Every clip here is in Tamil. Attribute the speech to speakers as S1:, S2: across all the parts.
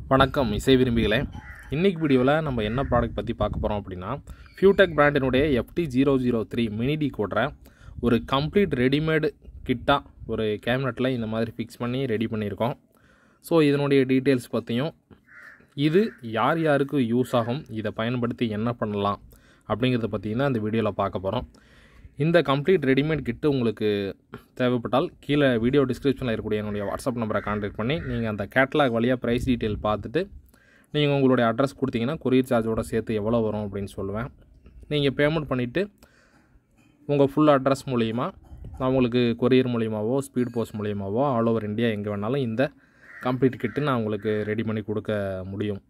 S1: வணக்கம் இசை விரும்பிகளே இன்றைக்கி வீடியோவில் நம்ம என்ன ப்ராடக்ட் பற்றி பார்க்க போகிறோம் அப்படின்னா ஃபியூடெக் பிராண்டினுடைய FT zero zero three mini டி கோட்ரை ஒரு கம்ப்ளீட் ரெடிமேடு கிட்டாக ஒரு கேபினட்டில் இந்த மாதிரி ஃபிக்ஸ் பண்ணி ரெடி பண்ணியிருக்கோம் ஸோ இதனுடைய டீட்டெயில்ஸ் பற்றியும் இது யார் யாருக்கு யூஸ் ஆகும் இதை பயன்படுத்தி என்ன பண்ணலாம் அப்படிங்கிறத பற்றினா இந்த வீடியோவில் பார்க்க போகிறோம் இந்த கம்ப்ளீட் ரெடிமேட் கிட்டு உங்களுக்கு தேவைப்பட்டால் கீழே வீடியோ டிஸ்கிரிப்ஷனில் இருக்கக்கூடிய என்னுடைய வாட்ஸ்அப் நம்பரை கான்டாக்ட் பண்ணி நீங்கள் அந்த கேட்லாக் வழியாக ப்ரைஸ் டீட்டெயில் பார்த்துட்டு நீங்கள் உங்களுடைய அட்ரஸ் கொடுத்தீங்கன்னா கொரியர் சார்ஜோட சேர்த்து எவ்வளோ வரும் அப்படின்னு சொல்லுவேன் நீங்கள் பேமெண்ட் பண்ணிவிட்டு உங்கள் ஃபுல் அட்ரஸ் மூலிமா நான் உங்களுக்கு கொரியர் மூலியமாவோ ஸ்பீட் போஸ்ட் மூலியமாவோ ஆல் ஓவர் இந்தியா எங்கே வேணாலும் இந்த கம்ப்ளீட் கிட்டு நான் உங்களுக்கு ரெடி பண்ணி கொடுக்க முடியும்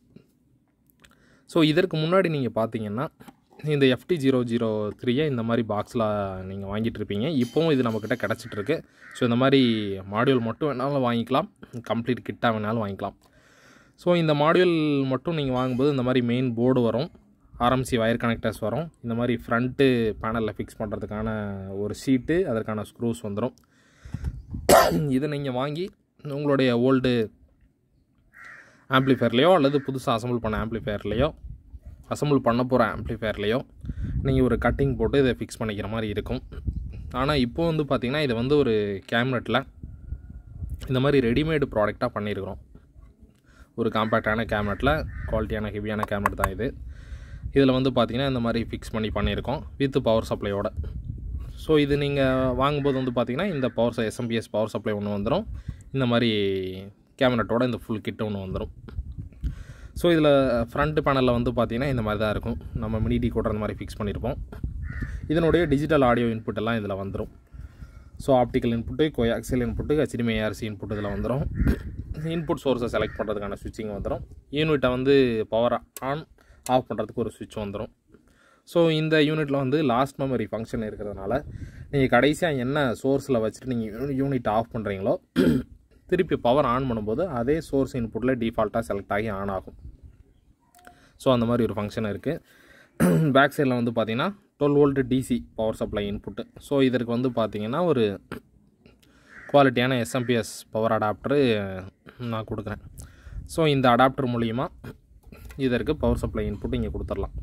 S1: ஸோ இதற்கு முன்னாடி நீங்கள் பார்த்தீங்கன்னா இந்த எஃப்டி ஜீரோ ஜீரோ த்ரீயை இந்த மாதிரி பாக்ஸில் நீங்கள் வாங்கிட்டு இருப்பீங்க இப்போவும் இது நம்மக்கிட்ட கிடச்சிட்ருக்கு ஸோ இந்த மாதிரி மாடியூல் மட்டும் வேணாலும் வாங்கிக்கலாம் கம்ப்ளீட் கிட்டாக வேணாலும் வாங்கிக்கலாம் ஸோ இந்த மாடியூல் மட்டும் நீங்கள் வாங்கும்போது இந்த மாதிரி மெயின் போர்டு வரும் ஆர்எம்சி வயர் கனெக்டர்ஸ் வரும் இந்த மாதிரி ஃப்ரண்ட்டு பேனலில் ஃபிக்ஸ் பண்ணுறதுக்கான ஒரு ஷீட்டு அதற்கான ஸ்க்ரூஸ் வந்துடும் இதை நீங்கள் வாங்கி உங்களுடைய ஓல்டு ஆம்ப்ளிஃபயர்லேயோ அல்லது புதுசாக அசம்பிள் பண்ண ஆம்ப்ளிஃபயர்லேயோ அசம்பிள் பண்ண போகிற ஆம்ப்ளிஃபயர்லேயோ நீங்கள் ஒரு கட்டிங் போட்டு இதை ஃபிக்ஸ் பண்ணிக்கிற மாதிரி இருக்கும் ஆனால் இப்போ வந்து பார்த்திங்கன்னா இதை வந்து ஒரு கேம்னெட்டில் இந்த மாதிரி ரெடிமேடு ப்ராடக்டாக பண்ணியிருக்கிறோம் ஒரு காம்பேக்டான கேம்னெட்டில் குவாலிட்டியான ஹெவியான கேம்னெட் தான் இது இதில் வந்து பார்த்திங்கன்னா இந்த மாதிரி ஃபிக்ஸ் பண்ணி பண்ணியிருக்கோம் வித் பவர் சப்ளையோட ஸோ இது நீங்கள் வாங்கும்போது வந்து பார்த்திங்கன்னா இந்த பவர் எஸ்எம்பிஎஸ் பவர் சப்ளை ஒன்று வந்துடும் இந்த மாதிரி கேமரட்டோட இந்த ஃபுல் கிட் ஒன்று வந்துடும் ஸோ இதில் ஃப்ரண்ட் பேனலில் வந்து பார்த்திங்கன்னா இந்த மாதிரி தான் இருக்கும் நம்ம மினி டி கூட அந்த மாதிரி ஃபிக்ஸ் பண்ணியிருப்போம் இதனுடைய டிஜிட்டல் ஆடியோ இன்புட் எல்லாம் இதில் வந்துடும் so optical input coaxial input HDMI ARC input இதில் வந்துடும் இன்புட் சோர்ஸை செலக்ட் பண்ணுறதுக்கான ஸ்விட்சிங் வந்துடும் யூனிட்டை வந்து பவர் ஆன் ஆஃப் பண்ணுறதுக்கு ஒரு சுவிட்ச் வந்துடும் ஸோ இந்த யூனிட்டில் வந்து லாஸ்ட் மெமரி ஃபங்க்ஷன் இருக்கிறதுனால நீங்கள் கடைசியாக என்ன சோர்ஸில் வச்சுட்டு நீங்கள் யூனிட் ஆஃப் பண்ணுறீங்களோ திருப்பி பவர் ஆன் பண்ணும்போது அதே சோர்ஸ் இன்புட்டில் டிஃபால்ட்டாக செலக்ட் ஆகி ஆன் ஆகும் ஸோ அந்த மாதிரி ஒரு ஃபங்க்ஷன் இருக்குது பேக் சைடில் வந்து பார்த்தீங்கன்னா twelve volt DC power supply input so இதற்கு வந்து பார்த்தீங்கன்னா ஒரு குவாலிட்டியான எஸ்எம்பிஎஸ் பவர் அடாப்டரு நான் கொடுக்குறேன் ஸோ இந்த அடாப்டர் மூலிமா இதற்கு பவர் சப்ளை இன்புட் இங்கே கொடுத்துடலாம்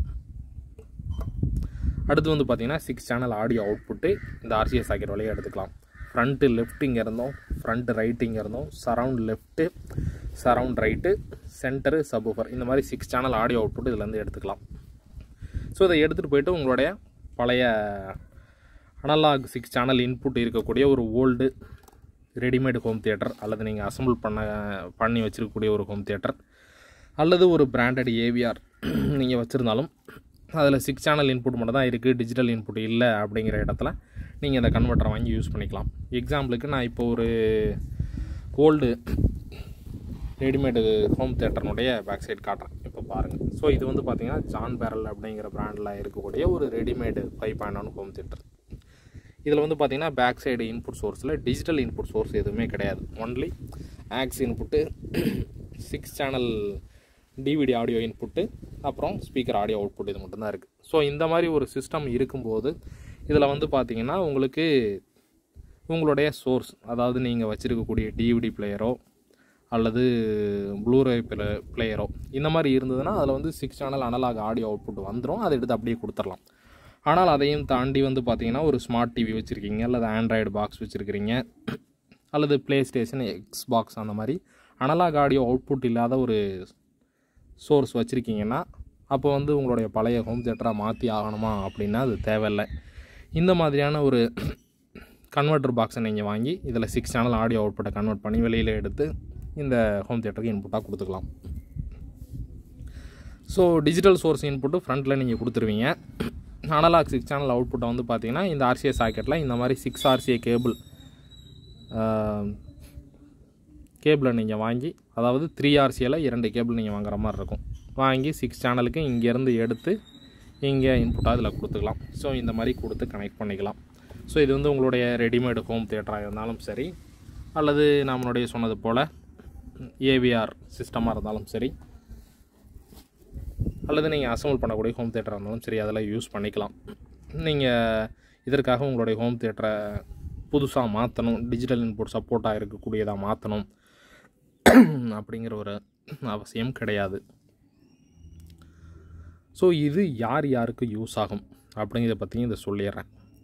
S1: அடுத்து வந்து பார்த்திங்கன்னா சிக்ஸ் சேனல் ஆடியோ அவுட்புட்டு இந்த ஆர்சிஎஸ் சாக்கெட் வழியாக எடுத்துக்கலாம் ஃப்ரண்ட்டு லெஃப்ட் இங்கே இருந்தோம் ஃப்ரண்ட் ரைட் இங்கே இருந்தோம் surround left surround right centre subwoofer இந்த மாதிரி சிக்ஸ் சேனல் ஆடியோ அவுட்புட் இதுலேருந்து எடுத்துக்கலாம் ஸோ இதை எடுத்துகிட்டு போயிட்டு உங்களுடைய பழைய அனலாக் சிக்ஸ் சேனல் இன்புட் இருக்கக்கூடிய ஒரு ஓல்டு ரெடிமேடு ஹோம் தியேட்டர் அல்லது நீங்கள் அசம்பிள் பண்ண பண்ணி வச்சுருக்கக்கூடிய ஒரு ஹோம் தியேட்டர் அல்லது ஒரு பிராண்டட் ஏவிஆர் நீங்கள் வச்சுருந்தாலும் அதில் சிக்ஸ் சேனல் இன்புட் மட்டும் தான் இருக்குது டிஜிட்டல் இன்புட் இல்லை அப்படிங்கிற இடத்துல நீங்கள் இந்த கன்வெர்ட்டரை வாங்கி யூஸ் பண்ணிக்கலாம் எக்ஸாம்பிளுக்கு நான் இப்போ ஒரு ஓல்டு ரெடிமேடு ஹோம் தேட்டர்னுடைய பேக் சைடு காட்டுறேன் இப்போ பாருங்கள் ஸோ இது வந்து பார்த்திங்கன்னா ஜான் பேரல் அப்படிங்கிற பிராண்டில் இருக்கக்கூடிய ஒரு readymade five point one home theatre இதில் வந்து பார்த்திங்கன்னா பேக் சைடு இன்புட் சோர்ஸில் டிஜிட்டல் இன்புட் சோர்ஸ் எதுவுமே கிடையாது only aux input six channel DVD audio input அப்புறம் ஸ்பீக்கர் ஆடியோ அவுட்புட் இது மட்டும்தான் இருக்குது ஸோ இந்த மாதிரி ஒரு சிஸ்டம் இருக்கும்போது இதில் வந்து பார்த்திங்கன்னா உங்களுக்கு உங்களுடைய சோர்ஸ் அதாவது நீங்கள் வச்சுருக்கக்கூடிய டிவிடி பிளேயரோ அல்லது ப்ளூரே பிளே பிளேயரோ இந்த மாதிரி இருந்ததுன்னா அதில் வந்து six channel analogue audio output வந்துடும் அதை எடுத்து அப்படியே கொடுத்துடலாம் ஆனால் அதையும் தாண்டி வந்து பார்த்திங்கன்னா ஒரு ஸ்மார்ட் டிவி வச்சுருக்கீங்க அல்லது ஆண்ட்ராய்டு பாக்ஸ் வச்சுருக்கிறீங்க அல்லது ப்ளே ஸ்டேஷன் எக்ஸ் பாக்ஸ் அந்த மாதிரி அனலாக் ஆடியோ அவுட்புட் இல்லாத ஒரு சோர்ஸ் வச்சுருக்கீங்கன்னா அப்போ வந்து உங்களுடைய பழைய ஹோம் தியேட்டராக மாற்றி ஆகணுமா அப்படின்னா அது தேவையில்லை இந்த மாதிரியான ஒரு கன்வெர்ட்டர் பாக்ஸை நீங்கள் வாங்கி இதில் சிக்ஸ் சேனல் ஆடியோ அவுட்புட்டை கன்வெர்ட் பண்ணி வெளியில் எடுத்து இந்த ஹோம் தியேட்டருக்கு இன்புட்டாக கொடுத்துக்கலாம் ஸோ டிஜிட்டல் சோர்ஸ் இன்புட்டு ஃப்ரண்ட்டில் நீங்கள் கொடுத்துருவீங்க அனலாக் சிக்ஸ் சேனல் அவுட்புட்டை வந்து பார்த்தீங்கன்னா இந்த ஆர்சிஏ சாக்கெட்டில் இந்த மாதிரி சிக்ஸ் ஆர்சிஏ கேபிள் கேபிளை நீங்கள் வாங்கி அதாவது த்ரீ ஆர்சியில் இரண்டு கேபிள் நீங்கள் வாங்குற மாதிரி இருக்கும் வாங்கி சிக்ஸ் சேனலுக்கு இங்கேருந்து எடுத்து இங்கே இன்புட்டாக இதில் கொடுத்துக்கலாம் ஸோ இந்த மாதிரி கொடுத்து கனெக்ட் பண்ணிக்கலாம் ஸோ இது வந்து உங்களுடைய ரெடிமேடு ஹோம் தியேட்டராக இருந்தாலும் சரி அல்லது நம்மளுடைய சொன்னது போல் ஏவிஆர் சிஸ்டமாக இருந்தாலும் சரி அல்லது நீங்கள் அசம்பிள் பண்ணக்கூடிய ஹோம் தியேட்டராக இருந்தாலும் சரி அதில் யூஸ் பண்ணிக்கலாம் நீங்கள் இதற்காக உங்களுடைய ஹோம் தியேட்டரை புதுசாக மாற்றணும் டிஜிட்டல் இன்புட் சப்போர்ட்டாக இருக்கக்கூடியதாக மாற்றணும் அப்படிங்கிற ஒரு அவசியம் கிடையாது ஸோ இது யார் யாருக்கு யூஸ் ஆகும் அப்படிங்கிறத பற்றியும் இதை சொல்லிடுறேன்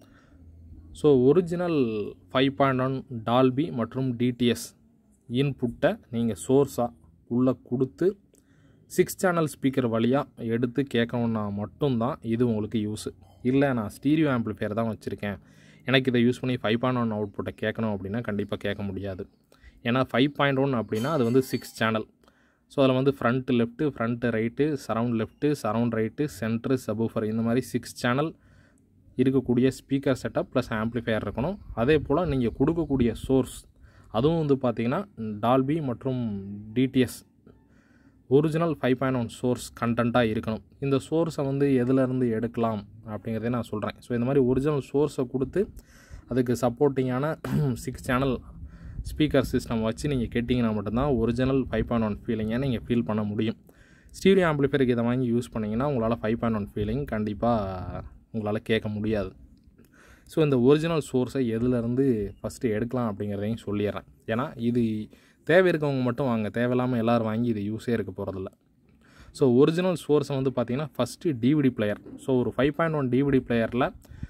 S1: so original five point one Dolby மற்றும் டிடிஎஸ் இன்புட்டை நீங்கள் சோர்ஸாக உள்ளே கொடுத்து சிக்ஸ் சேனல் ஸ்பீக்கர் வழியாக எடுத்து கேட்கணுன்னா மட்டும்தான் இது உங்களுக்கு யூஸு இல்லை நான் ஸ்டீரியோ ஆம்ப்ளிஃபையர் தான் வச்சுருக்கேன் எனக்கு இதை யூஸ் பண்ணி ஃபைவ் பாயிண்ட் ஒன் அவுட்புட்டை கேட்கணும் அப்படின்னா கண்டிப்பாக கேட்க முடியாது ஏன்னா ஃபைவ் பாயிண்ட் ஒன் அப்படின்னா அது வந்து சிக்ஸ் சேனல் ஸோ அதில் வந்து front left front right surround left surround right centre subwoofer இந்த மாதிரி சிக்ஸ் சேனல் இருக்கக்கூடிய ஸ்பீக்கர் செட்டப் ப்ளஸ் ஆம்ப்ளிஃபையர் இருக்கணும் அதே போல் நீங்கள் கொடுக்கக்கூடிய சோர்ஸ் அதுவும் வந்து பார்த்தீங்கன்னா டால்பி மற்றும் DTS original five point one source கண்டென்ட்டாக இருக்கணும் இந்த சோர்ஸை வந்து எதுலேருந்து எடுக்கலாம் அப்படிங்கிறதே நான் சொல்கிறேன் ஸோ இந்த மாதிரி ஒரிஜினல் சோர்ஸை கொடுத்து அதுக்கு சப்போர்ட்டிங்கான சிக்ஸ் சேனல் ஸ்பீக்கர் சிஸ்டம் வச்சு நீங்கள் கேட்டிங்கன்னா மட்டும்தான் ஒரிஜினல் ஃபைவ் பாயிண்ட் ஒன் ஃபீலிங்கை நீங்கள் ஃபீல் பண்ண முடியும் ஸ்டீரியோ ஆம்பிளிஃபையருக்கு இதை வாங்கி யூஸ் பண்ணிங்கன்னா உங்களால் ஃபைவ் பாயிண்ட் ஒன் ஃபீலிங் கண்டிப்பாக உங்களால் கேட்க முடியாது ஸோ இந்த ஒரிஜினல் சோர்ஸை எதுலேருந்து ஃபஸ்ட்டு எடுக்கலாம் அப்படிங்கிறதையும் சொல்லிடுறேன் ஏன்னா இது தேவை இருக்கவங்க மட்டும் வாங்க தேவையில்லாமல் எல்லோரும் வாங்கி இது யூஸே இருக்க போகிறதில்ல ஸோ ஒரிஜினல் சோர்ஸை வந்து பார்த்திங்கன்னா ஃபஸ்ட்டு டிவிடி பிளேயர் ஸோ ஒரு ஃபைவ் பாயிண்ட் ஒன் டிவிடி பிளேயரில்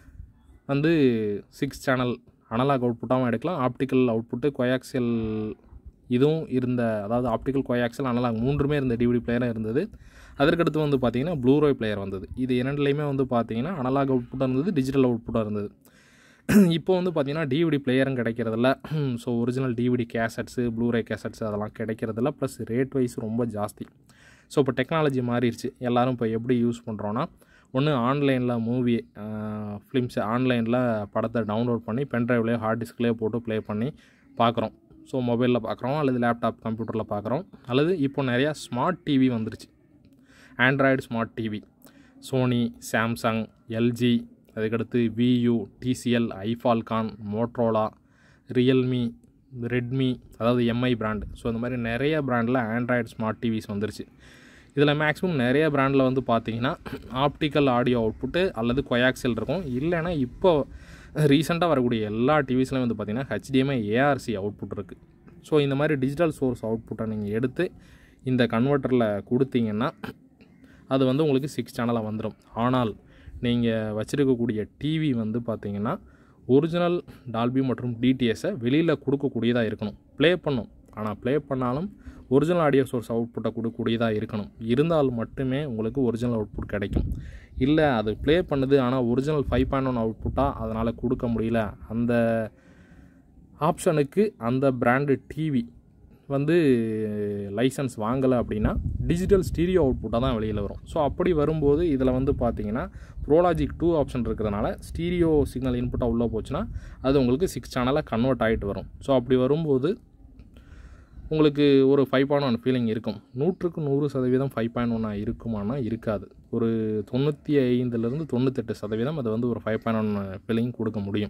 S1: வந்து சிக்ஸ் சேனல் அனலாக் அவுட்புட்டாகவும் எடுக்கலாம் ஆப்டிக்கல் அவுட்புட்டு கொயாக்சியல் இதுவும் இருந்த அதாவது ஆப்டிக்கல் கொயாக்சல் அனலாக் மூன்றுமே இருந்த டிவிடி பிளேயரும் இருந்தது அதற்கடுத்து வந்து பார்த்திங்கன்னா ப்ளூரோய் பிளேயர் வந்தது இது இரண்டுலேயுமே வந்து பார்த்திங்கன்னா அனலாக் அவுட்புட்டாக இருந்தது டிஜிட்டல் அவுட்புட்டாக இருந்தது இப்போ வந்து பார்த்திங்கன்னா டிவிடி பிளேயரும் கிடைக்கிறதில்ல so original DVD cassettes Blu-ray cassettes அதெல்லாம் கிடைக்கிறதில்ல ப்ளஸ் ரேட் வைஸ் ரொம்ப ஜாஸ்தி ஸோ இப்போ டெக்னாலஜி மாறிடுச்சு எல்லோரும் இப்போ எப்படி யூஸ் பண்ணுறோன்னா ஒன்று ஆன்லைனில் மூவி ஃபிலிம்ஸ் ஆன்லைனில் படத்தை டவுன்லோட் பண்ணி பென்ட்ரைவ்லேயோ ஹார்ட் டிஸ்க்லேயோ போட்டு ப்ளே பண்ணி பார்க்குறோம் ஸோ மொபைலில் பார்க்குறோம் அல்லது லேப்டாப் கம்ப்யூட்டரில் பார்க்குறோம் அல்லது இப்போ நிறையா ஸ்மார்ட் டிவி வந்துருச்சு Android smart TV Sony Samsung LG அதுக்கடுத்து Vu TCL iFFalcon Motorola Realme Redmi அதாவது எம்ஐ பிராண்டு ஸோ இந்த மாதிரி நிறைய பிராண்டில் ஆண்ட்ராய்டு ஸ்மார்ட் டிவிஸ் வந்துருச்சு இதில் மேக்ஸிமம் நிறைய பிராண்டில் வந்து பார்த்தீங்கன்னா ஆப்டிக்கல் ஆடியோ அவுட்புட்டு அல்லது கொயாக்சல் இருக்கும் இல்லைன்னா இப்போ ரீசெண்டாக வரக்கூடிய எல்லா டிவிஸ்லையும் வந்து பார்த்திங்கன்னா ஹெச்டிஎம்ஐ ஏஆர்சி அவுட்புட் இருக்குது ஸோ இந்த மாதிரி டிஜிட்டல் சோர்ஸ் அவுட்புட்டை நீங்கள் எடுத்து இந்த கன்வெர்ட்டரில் கொடுத்தீங்கன்னா அது வந்து உங்களுக்கு சிக்ஸ் சேனலாக வந்துடும் ஆனால் நீங்கள் வச்சுருக்கக்கூடிய டிவி வந்து பார்த்தீங்கன்னா ஒரிஜினல் டால்பி மற்றும் டிடிஎஸை வெளியில் கொடுக்கக்கூடியதாக இருக்கணும் ப்ளே பண்ணும் ஆனால் ப்ளே பண்ணாலும் ஒரிஜினல் ஆடியோ சோர்ஸ் அவுட்புட்டை கொடுக்கக்கூடியதாக இருக்கணும் இருந்தால் மட்டுமே உங்களுக்கு ஒரிஜினல் அவுட்புட் கிடைக்கும் இல்லை அது ப்ளே பண்ணுது ஆனால் ஒரிஜினல் ஃபைவ் பாயிண்ட் ஒன் அவுட்புட்டாக அதனால் கொடுக்க முடியல அந்த ஆப்ஷனுக்கு அந்த பிராண்டு டிவி வந்து லைசன்ஸ் வாங்கலை அப்படின்னா டிஜிட்டல் ஸ்டீரியோ அவுட்புட்டாக தான் வெளியில் வரும் ஸோ அப்படி வரும்போது இதில் வந்து பார்த்தீங்கன்னா ப்ரோலாஜிக் டூ ஆப்ஷன் இருக்கிறதுனால ஸ்டீரியோ சிக்னல் இன்புட்டாக உள்ளே போச்சுன்னா அது உங்களுக்கு சிக்ஸ் சேனலாக கன்வெர்ட் ஆகிட்டு வரும் ஸோ அப்படி வரும்போது உங்களுக்கு ஒரு ஃபைவ் பாயிண்ட் ஒன் ஃபீலிங் இருக்கும் நூற்றுக்கு நூறு சதவீதம் ஃபைவ் பாயிண்ட் ஒன்னாக இருக்குமானா இருக்காது ஒரு தொண்ணூற்றி ஐந்துலேருந்து தொண்ணூத்தெட்டு சதவீதம் அது வந்து ஒரு ஃபைவ் பாயிண்ட் ஒன் ஃபீலிங் கொடுக்க முடியும்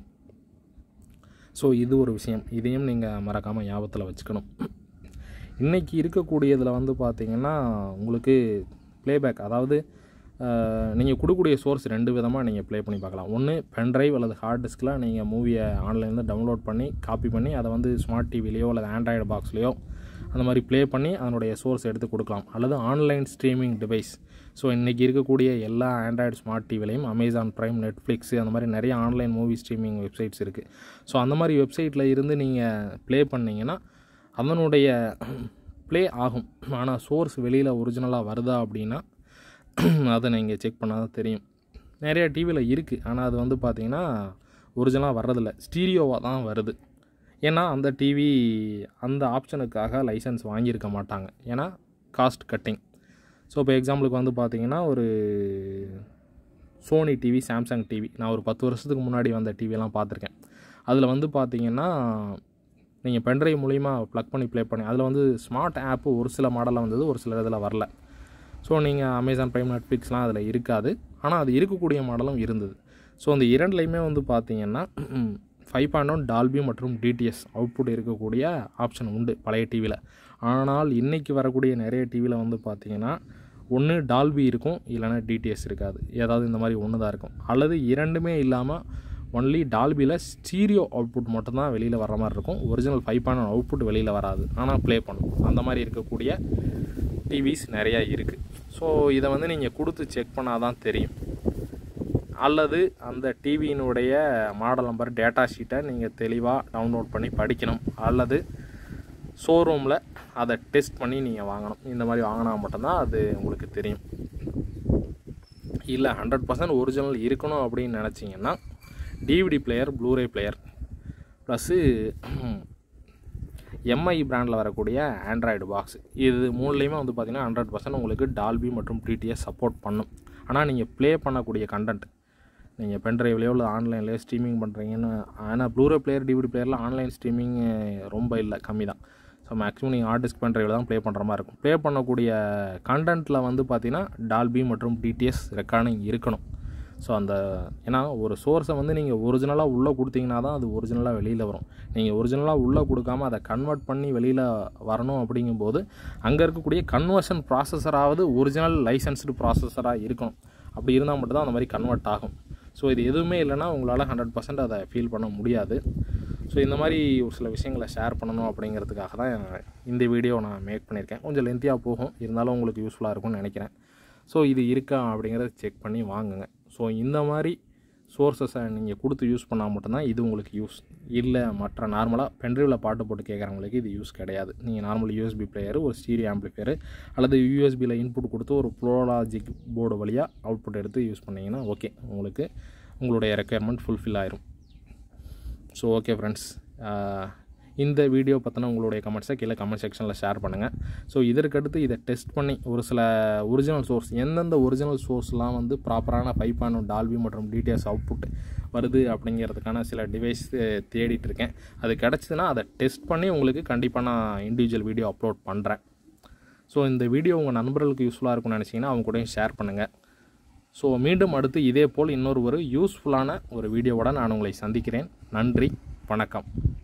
S1: ஸோ இது ஒரு விஷயம் இதையும் நீங்கள் மறக்காமல் ஞாபகத்தில் வச்சுக்கணும் இன்றைக்கி இருக்கக்கூடியதில் வந்து பார்த்திங்கன்னா உங்களுக்கு ப்ளேபேக் அதாவது நீங்கள் கொடுக்கக்கூடிய சோர்ஸ் ரெண்டு விதமாக நீங்கள் ப்ளே பண்ணி பார்க்கலாம் ஒன்று பென்ட்ரைவ் அல்லது ஹார்ட் டிஸ்கில் நீங்கள் மூவியை ஆன்லைனில் டவுன்லோட் பண்ணி காப்பி பண்ணி அதை வந்து ஸ்மார்ட் டிவிலையோ அல்லது ஆண்ட்ராய்டு பாக்ஸ்லையோ அந்த மாதிரி ப்ளே பண்ணி அதனுடைய சோர்ஸ் எடுத்து கொடுக்கலாம் அல்லது ஆன்லைன் ஸ்ட்ரீமிங் டிவைஸ் ஸோ இன்றைக்கி இருக்கக்கூடிய எல்லா ஆண்ட்ராய்டு ஸ்மார்ட் டிவிலையும் அமேசான் ப்ரைம் நெட்ஃப்ளிக்ஸ் அந்த மாதிரி நிறைய ஆன்லைன் மூவி ஸ்ட்ரீமிங் வெப்சைட்ஸ் இருக்குது ஸோ அந்த மாதிரி வெப்சைட்டில் இருந்து நீங்கள் ப்ளே பண்ணிங்கன்னா அதனுடைய ப்ளே ஆகும் ஆனால் சோர்ஸ் வெளியில் ஒரிஜினலாக வருதா அப்படின்னா அதை நீங்கள் செக் பண்ணால் தான் தெரியும் நிறைய டிவியில் இருக்குது ஆனால் அது வந்து பார்த்திங்கன்னா ஒரிஜினலாக வர்றதில்ல ஸ்டீரியோவாக தான் வருது ஏன்னா அந்த டிவி அந்த ஆப்ஷனுக்காக லைசன்ஸ் வாங்கியிருக்க மாட்டாங்க ஏன்னா காஸ்ட் கட்டிங் ஸோ இப்போ எக்ஸாம்பிளுக்கு வந்து பார்த்திங்கன்னா ஒரு சோனி டிவி சாம்சங் டிவி நான் ஒரு பத்து வருஷத்துக்கு முன்னாடி வந்த டிவியெல்லாம் பார்த்துருக்கேன் அதில் வந்து பார்த்திங்கன்னா நீங்கள் பென்ட்ரைவ் மூலிமா ப்ளக் பண்ணி ப்ளே பண்ணி அதில் வந்து ஸ்மார்ட் ஆப்பு ஒரு சில மாடலில் வந்தது ஒரு சில இதில் வரல ஸோ நீங்கள் அமேசான் ப்ரைம் நெட்ஃப்ளிக்ஸ்லாம் அதில் இருக்காது ஆனால் அது இருக்கக்கூடிய மாடலும் இருந்தது ஸோ அந்த இரண்டுலையுமே வந்து பார்த்தீங்கன்னா ஃபைவ் பாயிண்ட் ஒன் டால்பி மற்றும் டிடிஎஸ் அவுட்புட் இருக்கக்கூடிய ஆப்ஷன் உண்டு பழைய டிவியில் ஆனால் இன்றைக்கி வரக்கூடிய நிறைய டிவியில் வந்து பார்த்தீங்கன்னா ஒன்று டால்பி இருக்கும் இல்லைனா டிடிஎஸ் இருக்காது ஏதாவது இந்த மாதிரி ஒன்று தான் இருக்கும் அல்லது இரண்டுமே இல்லாமல் ஒன்லி டால்பியில் ஸ்டீரியோ அவுட்புட் மட்டும்தான் வெளியில் வர மாதிரி இருக்கும் ஒரிஜினல் ஃபைவ் பாயிண்ட் அவுட்புட் வெளியில் வராது ஆனால் ப்ளே பண்ணும் அந்த மாதிரி இருக்கக்கூடிய டிவிஸ் நிறையா இருக்குது ஸோ இதை வந்து நீங்கள் கொடுத்து செக் பண்ணால் தான் தெரியும் அல்லது அந்த டிவியினுடைய மாடல் நம்பர் டேட்டா ஷீட்டை நீங்கள் தெளிவாக டவுன்லோட் பண்ணி படிக்கணும் அல்லது ஷோரூமில் அதை டெஸ்ட் பண்ணி நீங்கள் வாங்கணும் இந்த மாதிரி வாங்கினா மட்டும்தான் அது உங்களுக்கு தெரியும் இல்லை ஹண்ட்ரட் பர்சன்ட் ஒரிஜினல் இருக்கணும் அப்படின்னு நினச்சிங்கன்னா DVD player Blu-ray player plus Mi பிராண்டில் வரக்கூடிய ஆண்ட்ராய்டு பாக்ஸ் இது மூணுலேயுமே வந்து பார்த்திங்கன்னா ஹண்ட்ரட் பர்சன்ட் உங்களுக்கு டால்பி மற்றும் டிடிஎஸ் சப்போர்ட் பண்ணும் ஆனால் நீங்கள் ப்ளே பண்ணக்கூடிய கண்டென்ட் நீங்கள் பென்ட்ரைவ்லேயோ இல்லை ஆன்லைன்லேயோ ஸ்ட்ரீமிங் பண்ணுறீங்கன்னு ஆனால் ப்ளூரே பிளேயர் டிவிடி பிளேயரில் ஆன்லைன் ஸ்ட்ரீமிங் ரொம்ப இல்லை கம்மி தான் ஸோ மேக்ஸிமம் நீங்கள் ஹார்ட் டிஸ்க் பென்ட்ரைவில் தான் ப்ளே பண்ணுற மாதிரி இருக்கும் ப்ளே பண்ணக்கூடிய கண்டென்ட்டில் வந்து பார்த்தீங்கன்னா டால்பி மற்றும் டிடிஎஸ் ரெக்கார்டிங் இருக்கணும் ஸோ அந்த ஏன்னா ஒரு சோர்ஸை வந்து நீங்கள் ஒரிஜினலாக உள்ளே கொடுத்தீங்கன்னா தான் அது ஒரிஜினலாக வெளியில் வரும் நீங்கள் ஒரிஜினலாக உள்ளே கொடுக்காம அதை கன்வெர்ட் பண்ணி வெளியில் வரணும் அப்படிங்கும்போது அங்கே இருக்கக்கூடிய கன்வர்ஷன் ப்ராசஸராவது ஒரிஜினல் லைசன்ஸ்டு ப்ராசஸராக இருக்கணும் அப்படி இருந்தால் மட்டும்தான் அந்த மாதிரி கன்வெர்ட் ஆகும் ஸோ இது எதுவுமே இல்லைன்னா உங்களால் ஹண்ட்ரட் பர்சன்ட் அதை ஃபீல் பண்ண முடியாது ஸோ இந்த மாதிரி ஒரு சில விஷயங்களை ஷேர் பண்ணணும் அப்படிங்கிறதுக்காக தான் இந்த வீடியோ நான் மேக் பண்ணியிருக்கேன் கொஞ்சம் லென்த்தியாக போகும் இருந்தாலும் உங்களுக்கு யூஸ்ஃபுல்லாக இருக்கும்னு நினைக்கிறேன் ஸோ இது இருக்கா அப்படிங்கிறத செக் பண்ணி வாங்குங்க ஸோ இந்த மாதிரி சோர்ஸஸை நீங்கள் கொடுத்து யூஸ் பண்ணால் மட்டும்தான் இது உங்களுக்கு யூஸ் இல்லை மற்ற நார்மலாக பென்ட்ரைவில் பாட்டு போட்டு கேட்குறவங்களுக்கு இது யூஸ் கிடையாது நீங்கள் நார்மல் யூஎஸ்பி பிளேயர் ஒரு ஸ்டீரியோ ஆம்பிளிஃபையர் அல்லது யூஎஸ்பியில் இன்புட் கொடுத்து ஒரு ப்ரோலாஜிக் போர்டு வழியாக அவுட்புட் எடுத்து யூஸ் பண்ணிங்கன்னா ஓகே உங்களுக்கு உங்களுடைய ரெக்குயர்மெண்ட் ஃபுல்ஃபில் ஆயிரும் ஸோ ஓகே ஃப்ரெண்ட்ஸ் இந்த வீடியோ பற்றின உங்களுடைய கமெண்ட்ஸை கீழே கமெண்ட் செக்ஷனில் ஷேர் பண்ணுங்கள் ஸோ இதற்கடுத்து இதை டெஸ்ட் பண்ணி ஒரு சில ஒரிஜினல் சோர்ஸ் எந்தெந்த ஒரிஜினல் சோர்ஸ்லாம் வந்து ப்ராப்பரான ஃபைவ் பாயிண்ட் டால்பி மற்றும் டிடிஎஸ் அவுட்புட் வருது அப்படிங்கிறதுக்கான சில டிவைஸ் தேடிட்டு இருக்கேன் அது கிடச்சிதுன்னா அதை டெஸ்ட் பண்ணி உங்களுக்கு கண்டிப்பாக நான் இண்டிவிஜுவல் வீடியோ அப்லோட் பண்ணுறேன் ஸோ இந்த வீடியோ உங்கள் நண்பர்களுக்கு யூஸ்ஃபுல்லாக இருக்கும்னு நினச்சிங்கன்னா அவங்க கூடயும் ஷேர் பண்ணுங்கள் ஸோ மீண்டும் அடுத்து இதே போல் இன்னொரு ஒரு யூஸ்ஃபுல்லான ஒரு வீடியோவோட நான் உங்களை சந்திக்கிறேன் நன்றி வணக்கம்